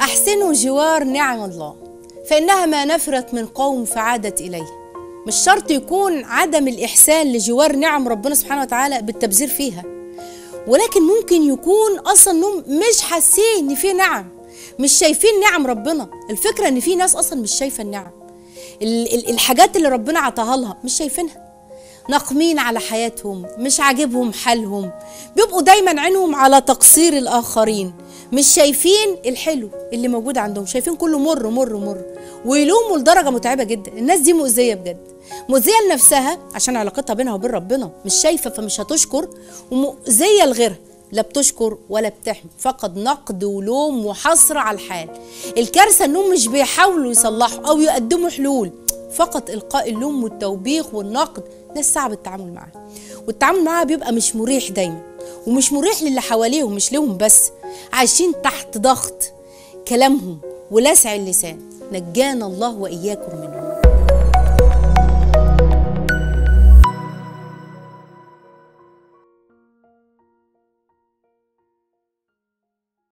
أحسنوا جوار نعم الله فإنها ما نفرت من قوم فعادت إليه مش شرط يكون عدم الإحسان لجوار نعم ربنا سبحانه وتعالى بالتبذير فيها ولكن ممكن يكون أصلا إنهم مش حاسين إن في نعم مش شايفين نعم ربنا الفكرة إن في ناس أصلا مش شايفة النعم ال- ال- الحاجات اللي ربنا عطاها لها مش شايفينها ناقمين على حياتهم مش عاجبهم حالهم بيبقوا دايما عينهم على تقصير الآخرين مش شايفين الحلو اللي موجود عندهم شايفين كله مر مر مر ويلوموا لدرجة متعبة جدا الناس دي مؤذية بجد مؤذية لنفسها عشان علاقتها بينها وبين ربنا مش شايفة فمش هتشكر ومؤذية لغيرها لا بتشكر ولا بتحمد فقط نقد ولوم وحسرة على الحال الكارثة انهم مش بيحاولوا يصلحوا او يقدموا حلول فقط القاء اللوم والتوبيخ والنقد ناس صعب التعامل معاها والتعامل معاها بيبقى مش مريح دايما ومش مريح للي حواليهم مش لهم بس عايشين تحت ضغط كلامهم ولسع اللسان نجانا الله واياكم منهم